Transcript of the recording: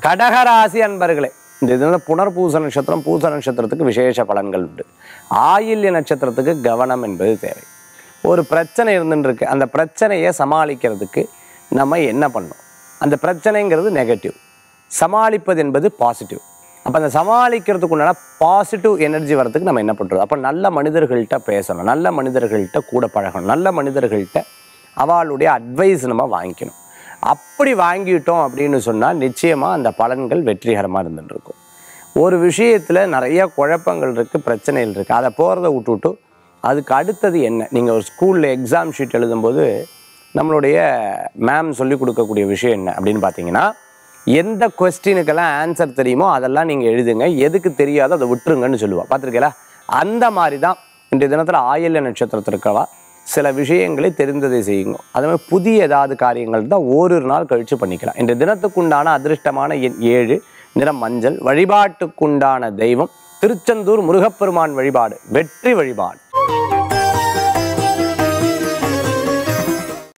கடகராசி அன்பர்களே இந்த இதில் புனர்பூச நட்சத்திரம் பூச நட்சத்திரத்துக்கு விசேஷ பலன்கள் உண்டு ஆயில்ய நட்சத்திரத்துக்கு கவனம் என்பது தேவை ஒரு பிரச்சனை இருந்துட்டு இருக்கு அந்த பிரச்சனையை சமாளிக்கிறதுக்கு நம்ம என்ன பண்ணோம் அந்த பிரச்சனைங்கிறது நெகட்டிவ் சமாளிப்பது என்பது பாசிட்டிவ் அப்போ அந்த சமாளிக்கிறதுக்கு உண்டான பாசிட்டிவ் எனர்ஜி வரதுக்கு நம்ம என்ன பண்ணுறது அப்போ நல்ல மனிதர்கள்ட்ட பேசணும் நல்ல மனிதர்கள்ட்ட கூட பழகணும் நல்ல மனிதர்கள்ட்ட அவளுடைய அட்வைஸ் நம்ம வாங்கிக்கணும் அப்படி வாங்கிட்டோம் அப்படின்னு சொன்னால் நிச்சயமாக அந்த பலன்கள் வெற்றிகரமாக இருந்துட்டு இருக்கும் ஒரு விஷயத்தில் நிறைய குழப்பங்கள் இருக்குது பிரச்சனைகள் இருக்குது அதை போகிறத விட்டுவிட்டு அதுக்கு அடுத்தது என்ன நீங்கள் ஒரு ஸ்கூலில் எக்ஸாம் ஷீட் எழுதும்போது நம்மளுடைய மேம் சொல்லி கொடுக்கக்கூடிய விஷயம் என்ன அப்படின்னு பார்த்தீங்கன்னா எந்த கொஸ்டினுக்கெல்லாம் ஆன்சர் தெரியுமோ அதெல்லாம் நீங்கள் எழுதுங்க எதுக்கு தெரியாதோ அதை விட்டுருங்கன்னு சொல்லுவா பார்த்துருக்கீங்களா அந்த மாதிரி தான் இன்றைய தினத்தில் ஆயில்ய நட்சத்திரத்தில் இருக்கவா சில விஷயங்களை தெரிந்ததை செய்யுங்க அது மாதிரி புதிய ஏதாவது காரியங்கள் தான் ஓரிரு நாள் கழித்து பண்ணிக்கலாம் இன்றைய தினத்துக்குண்டான அதிர்ஷ்டமான எண் ஏழு நிறம் மஞ்சள் வழிபாட்டுக்குண்டான தெய்வம் திருச்செந்தூர் முருகப்பெருமான் வழிபாடு வெற்றி வழிபாடு